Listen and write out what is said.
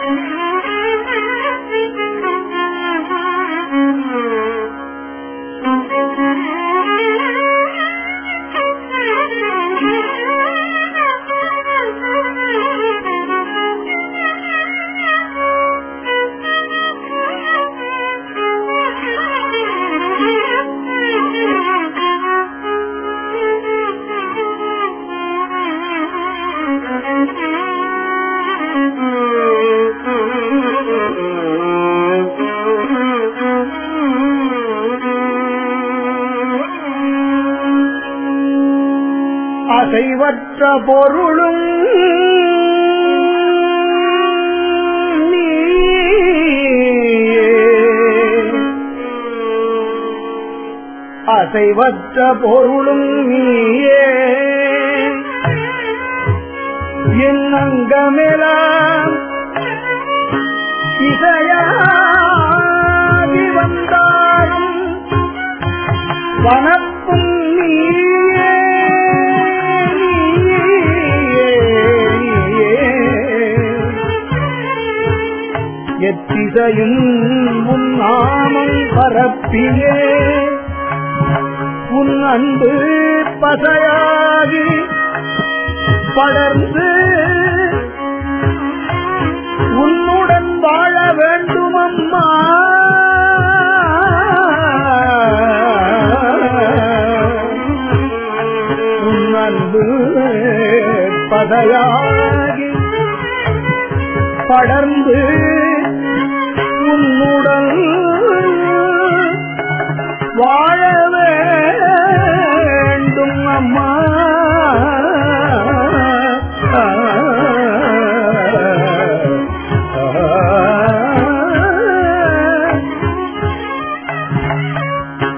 அசைவற்ற பொருளும் அசைவற்ற பொருளும் நீயே என் அங்கமெலாம் இசையாகி வந்தாலும் வனப்பும் நீயே நீயே, நீயே. எத்திசையும் உன் நாமம் பரப்பியே உன் அன்பு பசையாகி படர்ந்து உன்னுடன் வாழ வேண்டும் அம்மா உன் அன்பு பதையாகி படர்ந்து உன்னுடன் வாழ வேண்டும் அம்மா